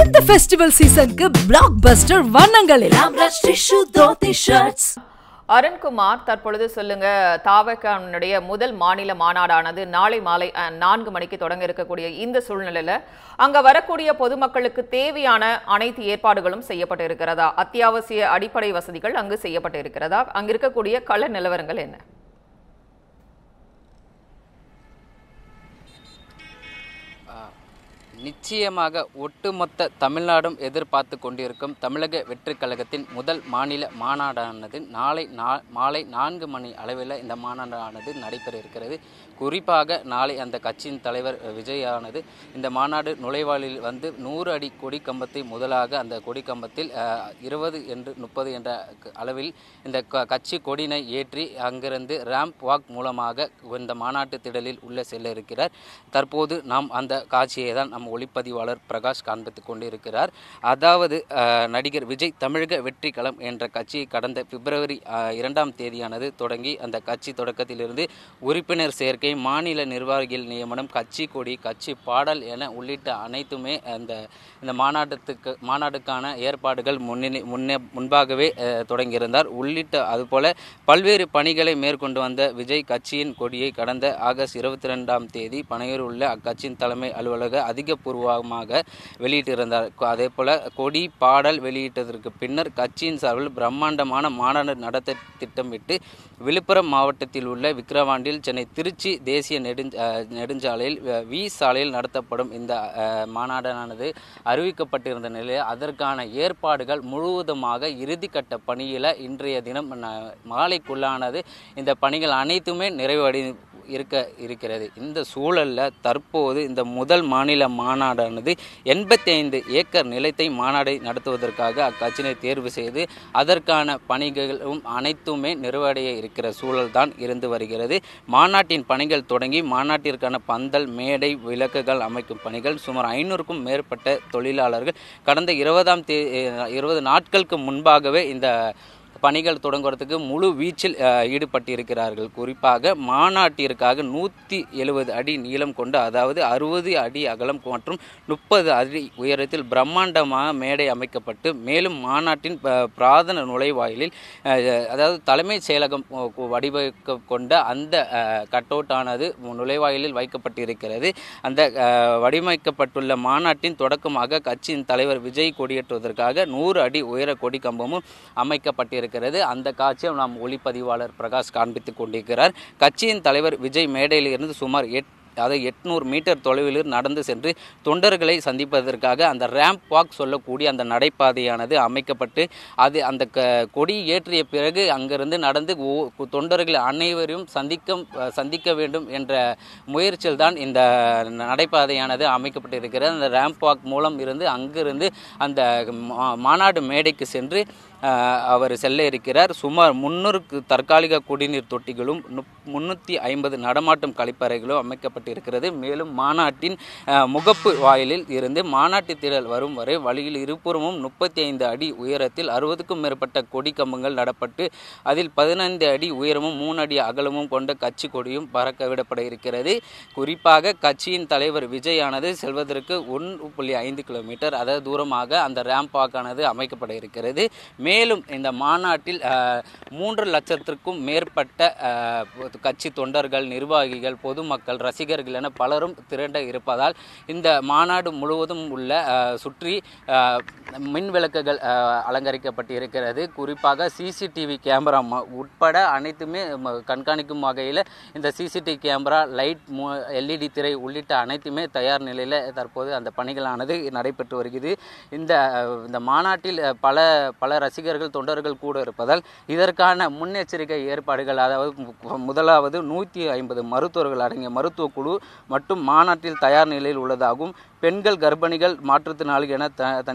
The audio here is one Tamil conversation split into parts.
இந்த ஃபெஸ்டிவல் சீசனுக்கு பிளாக் பஸ்டர் வண்ணங்களில் ஆம்ரஷ் டிஷ்யூ தோத்தி ஷர்ட்ஸ் அருண்குமார் தற்பொழுது சொல்லுங்க தாவகானுடைய முதல் மாநில மாநாடானது நாளை மாலை அஹ், நான்கு மணிக்கு தொடங்க இருக்கக்கூடிய இந்த சூழ்நிலையில அங்க வரக்கூடிய பொதுமக்களுக்கு தேவையான அனைத்து ஏற்பாடுகளும் செய்யப்பட்டு இருக்கிறதா அத்தியாவசிய அடிப்படை வசதிகள் அங்கு செய்யப்பட்டு இருக்கிறதா அங்க இருக்கக்கூடிய கள நிலவரங்கள் என்ன நிச்சயமாக ஒட்டுமொத்த தமிழ்நாடும் எதிர்பார்த்து கொண்டிருக்கும் தமிழக வெற்றிக் கழகத்தின் முதல் மாநில மாநாடானது நாளை நா மாலை நான்கு மணி அளவில் இந்த மாநாடானது நடைபெற இருக்கிறது குறிப்பாக நாளை அந்த கட்சியின் தலைவர் விஜயானது இந்த மாநாடு நுழைவாளில் வந்து நூறு அடி கொடி கம்பத்தை முதலாக அந்த கொடி கம்பத்தில் இருபது என்று முப்பது என்ற க- அளவில் இந்த க- கட்சி கொடியினை ஏற்றி அங்கிருந்து ரேம்ப் வாக் மூலமாக இந்த மாநாட்டு திடலில் உள்ள செல்ல இருக்கிறார் தற்போது நாம் அந்த காட்சியை தான் நம் ஒளிப்பதிவாளர் பிரகாஷ் காண்பித்துக் கொண்டிருக்கிறார் அதாவது அஹ், நடிகர் விஜய் தமிழக வெற்றி களம் என்ற கட்சி கடந்த பிப்ரவரி அஹ், இரண்டாம் தேதியானது தொடங்கி அந்த கட்சி தொடக்கத்திலிருந்து உறுப்பினர் சேர்க்கை மாநில நிர்வாகிகள் நியமனம் கட்சி கொடி கட்சி பாடல் என உள்ளிட்ட அனைத்துமே அந்த இந்த மாநாட்டத்துக்கு மாநாட்டுக்கான ஏற்பாடுகள் முன்னணி முன்னே முன்பாகவே அஹ், தொடங்கியிருந்தார் உள்ளிட்ட அதுபோல பல்வேறு பணிகளை மேற்கொண்டு வந்த விஜய் கட்சியின் கொடியை கடந்த ஆகஸ்ட் இருபத்தி ரெண்டாம் தேதி பனையூர் உள்ள அக்கட்சியின் தலைமை அலுவலக அதிகபூர்வமாக வெளியிட்டிருந்தார் கொ- அதே போல கொடி பாடல் வெளியிட்டதற்கு பின்னர் கட்சியின் சார்பில் பிரம்மாண்டமான மாநாடு நடத்த திட்டமிட்டு விழுப்புரம் மாவட்டத்தில் உள்ள விக்கிரவாண்டில் சென்னை திருச்சி தேசிய நெடுஞ்ச அஹ், நெடுஞ்சாலையில் அஹ், வி சாலையில் நடத்தப்படும் இந்த அஹ், மாநாடானது அறிவிக்கப்பட்டிருந்த நிலையில் அதற்கான ஏற்பாடுகள் முழுவதுமாக இறுதிக்கட்ட பணியில் இன்றைய தினம் ந- மாலைக்குள்ளானது இந்த பணிகள் அனைத்துமே நிறைவடை இருக்க இருக்கிறது இந்த சூழல்ல தற்போது இந்த முதல் மாநில மாநாடானது எண்பத்தி ஐந்து ஏக்கர் நிலத்தை மாநாடை நடத்துவதற்காக அக்கட்சியினை தேர்வு செய்து அதற்கான பணிகளும் அனைத்துமே நிறைவடைய இருக்கிற சூழல் தான் இருந்து வருகிறது மாநாட்டின் பணிகள் தொடங்கி மாநாட்டிற்கான பந்தல் மேடை விளக்குகள் அமைக்கும் பணிகள் சுமார் ஐநூறுக்கும் மேற்பட்ட தொழிலாளர்கள் கடந்த இருபதாம் தே இருபது நாட்களுக்கு முன்பாகவே இந்த பணிகள் தொடங்குறதுக்கு முழு வீச்சில் அஹ், ஈடுபட்டிருக்கிறார்கள் குறிப்பாக மாநாட்டிற்காக நூற்றி எழுபது அடி நீளம் கொண்ட அதாவது அறுபது அடி அகலம் மற்றும் முப்பது அடி உயரத்தில் பிரம்மாண்டமாக மேடை அமைக்கப்பட்டு மேலும் மாநாட்டின் ப- பிரார்த்தன நுழைவாயிலில் அஹ், அதாவது தலைமைச் செயலகம் அஹ், வடிவமைக்க கொண்ட அந்த கட்டவுட்டானது நுழைவாயிலில் வைக்கப்பட்டிருக்கிறது அந்த அஹ், வடிவமைக்கப்பட்டுள்ள மாநாட்டின் தொடக்கமாக கட்சியின் தலைவர் விஜய் கொடியேற்றுவதற்காக நூறு அடி உயர கொடி கம்பமும் அமைக்கப்பட்டிருக்கிறது அந்த காட்சியை நாம் ஒளிப்பதிவாளர் பிரகாஷ் காண்பித்துக் கொண்டிருக்கிறார் கட்சியின் தலைவர் விஜய் மேடையில் இருந்து சுமார் எட் அதாவது எட்நூறு மீட்டர் தொலைவில் நடந்து சென்று தொண்டர்களை சந்திப்பதற்காக அந்த ரேம்ப் வாக் சொல்லக்கூடிய அந்த நடைபாதையானது அமைக்கப்பட்டு அது அந்த க கொடி ஏற்றிய பிறகு அங்கிருந்து நடந்து ஓ- தொண்டர்கள் அனைவரையும் சந்திக்க சந்திக்க வேண்டும் என்ற முயற்சியில் தான் இந்த நடைபாதையானது அமைக்கப்பட்டிருக்கிறது அந்த ரேம்ப் வாக் மூலம் இருந்து அங்கிருந்து அந்த மா- மாநாடு மேடைக்கு சென்று அஹ், அவர் செல்ல இருக்கிறார் சுமார் முன்னூறுக்கு தற்காலிக குடிநீர் தொட்டிகளும் முன்னூற்றி ஐம்பது நடமாட்டும் கழிப்பறைகளும் அமைக்கப்பட்டிருக்கிறது மேலும் மாநாட்டின் அஹ், முகப்பு வாயிலில் இருந்து மாநாட்டு திடல் வரும் வரை வழியில் இருபுறமும் முப்பத்தி ஐந்து அடி உயரத்தில் அறுபதுக்கும் மேற்பட்ட கொடி கம்பங்கள் நடப்பட்டு அதில் பதினைந்து அடி உயரமும் மூணு அடி அகலமும் கொண்ட கட்சி கொடியும் பறக்க விடப்பட இருக்கிறது குறிப்பாக கட்சியின் தலைவர் விஜயானது செல்வதற்கு ஒன்று புள்ளி ஐந்து கிலோமீட்டர் அதாவது தூரமாக அந்த ரேம்ப் வாக்கானது அமைக்கப்பட இருக்கிறது மேலும் இந்த மாநாட்டில் அஹ், மூன்று லட்சத்திற்கும் மேற்பட்ட அஹ், கட்சி தொண்டர்கள் நிர்வாகிகள் பொதுமக்கள் ரசிகர்கள் என பலரும் திரண்ட இருப்பதால் இந்த மாநாடு முழுவதும் உள்ள அஹ், சுற்றி அஹ், மின் விளக்குகள் அஹ், அலங்கரிக்கப்பட்டு இருக்கிறது குறிப்பாக சிசிடிவி கேமரா ம- உட்பட அனைத்துமே ம- கண்காணிக்கும் வகையில் இந்த சிசிடிவி கேமரா லைட் எல்இடி திரை உள்ளிட்ட அனைத்துமே தயார் நிலையில் தற்போது அந்த பணிகளானது நடைபெற்று வருகிறது இந்த அஹ், இந்த மாநாட்டில் அஹ், பல பல ரசிகர்கள் தொண்டர்கள் கூட இருப்பதால் இதற்கான முன்னெச்சரிக்கை ஏற்பாடுகள் அதாவது மு- முதலாவது நூற்றி ஐம்பது மருத்துவர்கள் அடங்கிய மருத்துவ குழு மற்றும் மாநாட்டில் தயார் நிலையில் உள்ளதாகவும் பெண்கள் கர்ப்பிணிகள் மாற்றுத்திறனாளிகள் என த தனியாக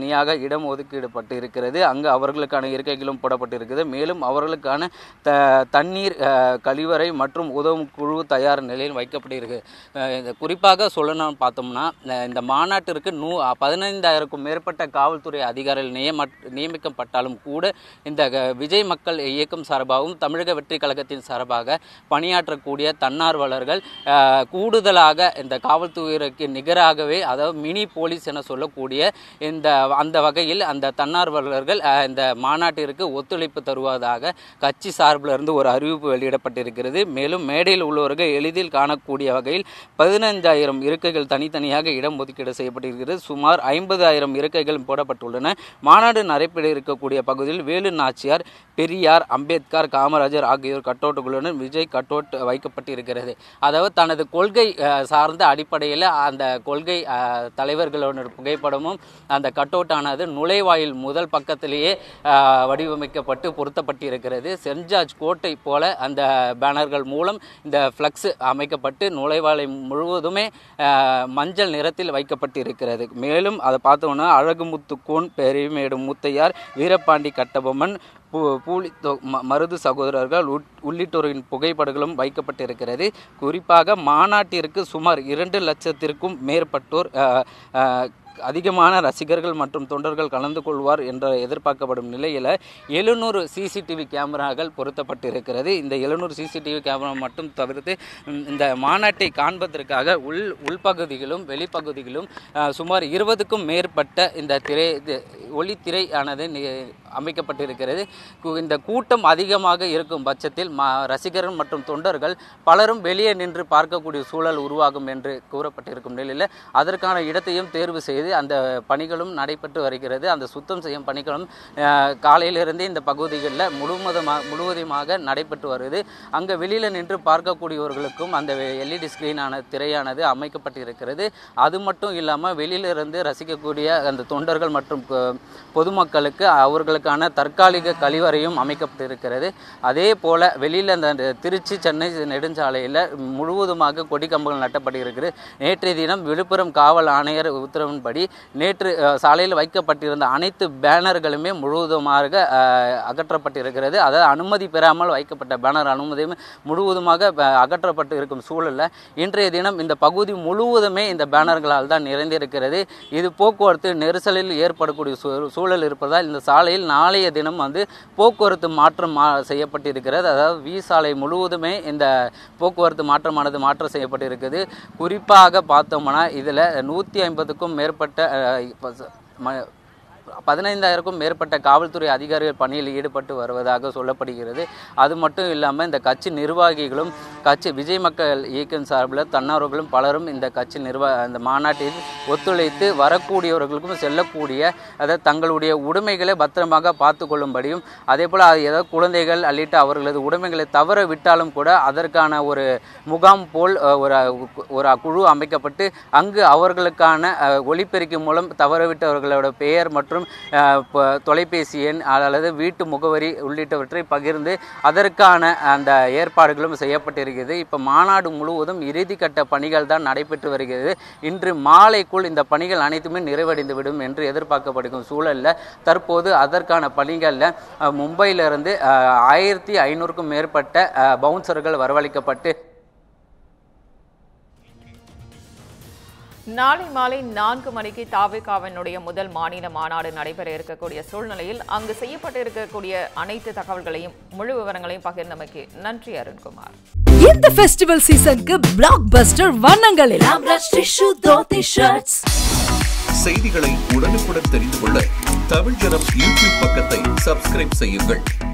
இடம் ஒதுக்கீடப்பட்டு இருக்கிறது அங்கு அவர்களுக்கான இருக்கைகளும் போடப்பட்டிருக்கிறது மேலும் அவர்களுக்கான த தண்ணீர் அஹ், கழிவறை மற்றும் உதவும் குழு தயார் நிலையில் வைக்கப்பட்டிருக்கு அஹ், இந்த குறிப்பாக சொல்லணும்னு பார்த்தோம்னா அஹ், இந்த மாநாட்டிற்கு நூ பதினைந்தாயிரக்கும் மேற்பட்ட காவல்துறை அதிகாரிகள் நியம நியமிக்கப்பட்டாலும் கூட இந்த க- விஜய் மக்கள் இயக்கம் சார்பாகவும் தமிழக வெற்றி கழகத்தின் சார்பாக பணியாற்றக்கூடிய தன்னார்வலர்கள் அஹ், கூடுதலாக இந்த காவல்துறைக்கு நிகராகவே அதாவது மினி போலீஸ் என சொல்லக்கூடிய இந்த அந்த வகையில் அந்த தன்னார்வலர்கள் அஹ், இந்த மாநாட்டிற்கு ஒத்துழைப்பு தருவதாக கட்சி சார்பில் இருந்து ஒரு அறிவிப்பு வெளியிடப்பட்டிருக்கிறது மேலும் மேடையில் உள்ளவர்கள் எளிதில் காணக்கூடிய வகையில் பதினைந்தாயிரம் இருக்கைகள் தனித்தனியாக இடம் ஒதுக்கீடு செய்யப்பட்டிருக்கிறது சுமார் ஐம்பதாயிரம் இருக்கைகள் போடப்பட்டுள்ளன மாநாடு நடைபெற இருக்கக்கூடிய பகுதியில் வேலு நாச்சியார் பெரியார் அம்பேத்கர் காமராஜர் ஆகியோர் கட்டோட்டுகளுடன் விஜய் கட்டோட் வைக்கப்பட்டிருக்கிறது அதாவது தனது கொள்கை அஹ், சார்ந்த அடிப்படையில் அந்த கொள்கை அஹ், தலைவர்களோட புகைப்படமும் அந்த கட்டோட்டானது நுழைவாயில் முதல் பக்கத்திலேயே அஹ், வடிவமைக்கப்பட்டு பொருத்தப்பட்டிருக்கிறது சென்ட் ஜார்ஜ் கோட்டை போல அந்த பேனர்கள் மூலம் இந்த ஃப்ளக்ஸ் அமைக்கப்பட்டு நுழைவாயில் முழுவதுமே அஹ், மஞ்சள் நிறத்தில் வைக்கப்பட்டிருக்கிறது மேலும் அதை பார்த்தோம்னா அழகுமுத்துக்கோன் பெரியமேடு முத்தையார் வீரபாண்டி கட்டபொம்மன் பூ பூலி தொ- ம- மருது சகோதரர்கள் உட்- உள்ளிட்டோரின் புகைப்படங்களும் வைக்கப்பட்டிருக்கிறது குறிப்பாக மாநாட்டிற்கு சுமார் இரண்டு லட்சத்திற்கும் மேற்பட்டோர் அஹ், அஹ், அதிகமான ரசிகர்கள் மற்றும் தொண்டர்கள் கலந்து கொள்வார் என்ற எதிர்பார்க்கப்படும் நிலையில் எழுநூறு சிசிடிவி கேமராக்கள் பொருத்தப்பட்டிருக்கிறது இந்த எழுநூறு சிசிடிவி கேமரா மட்டும் தவிர்த்து ம், இந்த மாநாட்டை காண்பதற்காக உள் உள்பகுதிகளும் வெளிப்பகுதிகளும் அஹ், சுமார் இருபதுக்கும் மேற்பட்ட இந்த திரை இது ஒளித்திரையானது நி- அமைக்கப்பட்டிருக்கிறது கு- இந்த கூட்டம் அதிகமாக இருக்கும் பட்சத்தில் மா ரசிகர்கள் மற்றும் தொண்டர்கள் பலரும் வெளியே நின்று பார்க்கக்கூடிய சூழல் உருவாகும் என்று கூறப்பட்டிருக்கும் நிலையில் அதற்கான இடத்தையும் தேர்வு செய்து அந்த பணிகளும் நடைபெற்று வருகிறது அந்த சுத்தம் செய்யும் பணிகளும் அஹ், காலையிலிருந்தே இந்த பகுதிகளில் முழுவதுமாக முழுவதுமாக நடைபெற்று வருது அங்கே வெளியில் நின்று பார்க்கக்கூடியவர்களுக்கும் அந்த எல்இடி ஸ்க்ரீனான திரையானது அமைக்கப்பட்டிருக்கிறது அது மட்டும் இல்லாமல் வெளியிலிருந்து ரசிக்கக்கூடிய அந்த தொண்டர்கள் மற்றும் பொ- பொதுமக்களுக்கு அவர்களுக்கான தற்காலிக கழிவறையும் அமைக்கப்பட்டிருக்கிறது அதே போல் வெளியில் அந்த திருச்சி சென்னை நெடுஞ்சாலையில் முழுவதுமாக கொடி கம்பங்கள் நட்டப்பட்டிருக்கிறது நேற்றைய தினம் விழுப்புரம் காவல் ஆணையர் உத்தரவின்படி நேற்று அஹ், சாலையில் வைக்கப்பட்டிருந்த அனைத்து பேனர்களுமே முழுவதுமாக அஹ், அகற்றப்பட்டிருக்கிறது அதாவது அனுமதி பெறாமல் வைக்கப்பட்ட பேனர் அனுமதியும் முழுவதுமாக அஹ், அகற்றப்பட்டு இருக்கும் சூழலில் இன்றைய தினம் இந்த பகுதி முழுவதுமே இந்த பேனர்களால் தான் நிறைந்திருக்கிறது இது போக்குவரத்து நெரிசலில் ஏற்படக்கூடிய சூ- சூழல் இருப்பதால் இந்த சாலையில் நாளைய தினம் வந்து போக்குவரத்து மாற்றம் மா செய்யப்பட்டிருக்கிறது அதாவது வி சாலை முழுவதுமே இந்த போக்குவரத்து மாற்றமானது மாற்றம் செய்யப்பட்டிருக்குது குறிப்பாக பார்த்தோம்னா இதில் நூற்றி ஐம்பதுக்கும் மேற்பட்ட அஹ், இப்ப ச- ம- பதினைந்தாயிரக்கும் மேற்பட்ட காவல்துறை அதிகாரிகள் பணியில் ஈடுபட்டு வருவதாக சொல்லப்படுகிறது அது மட்டும் இல்லாமல் இந்த கட்சி நிர்வாகிகளும் கட்சி விஜய் மக்கள் இயக்கம் சார்பில் தன்னார்வர்களும் பலரும் இந்த கட்சி நிர்வா இந்த மாநாட்டில் ஒத்துழைத்து வரக்கூடியவர்களுக்கும் செல்லக்கூடிய அதாவது தங்களுடைய உடைமைகளை பத்திரமாக பார்த்து கொள்ளும்படியும் அதே போல் அது ஏதாவது குழந்தைகள் உள்ளிட்ட அவர்களது உடைமைகளை தவற விட்டாலும் கூட அதற்கான ஒரு முகாம் போல் அஹ், ஒரு ஒரு குழு அமைக்கப்பட்டு அங்கு அவர்களுக்கான அஹ், ஒலிபெருக்கி மூலம் தவறவிட்டவர்களோட பெயர் மற்றும் அஹ், ப- தொலைபேசி எண் அல்லது வீட்டு முகவரி உள்ளிட்டவற்றை பகிர்ந்து அதற்கான அந்த ஏற்பாடுகளும் செய்யப்பட்டிருக்கிறது இப்போ மாநாடு முழுவதும் இறுதிக்கட்ட பணிகள் தான் நடைபெற்று வருகிறது இன்று மாலைக்குள் இந்த பணிகள் அனைத்துமே நிறைவடைந்துவிடும் என்று எதிர்பார்க்கப்படுகும் சூழலில் தற்போது அதற்கான பணிகளில் மும்பையிலிருந்து அஹ், ஆயிரத்தி ஐநூறுக்கும் மேற்பட்ட அஹ், பவுன்சர்கள் வரவழைக்கப்பட்டு நாளை மாலை நான்கு மணிக்கு தாவேகாவினுடைய முதல் மாநில மாநாடு நடைபெற இருக்கக்கூடிய சூழ்நிலையில் அங்கு செய்யப்பட்டிருக்கக்கூடிய அனைத்து தகவல்களையும் முழு விவரங்களையும் பகிர்ந்தமைக்கு நன்றி அருண்குமார் இந்த ஃபெஸ்டிவல் சீசனுக்கு பிளாக் பஸ்டர் வண்ணங்கள் எல்லாம் டிஷ்யூ தோத்தி ஷர்ட்ஸ் செய்திகளை உடனுக்குடன் தெரிந்து கொள்ள தமிழ் ஜனம் யூடியூப் பக்கத்தை சப்ஸ்கிரைப் செய்யுங்கள்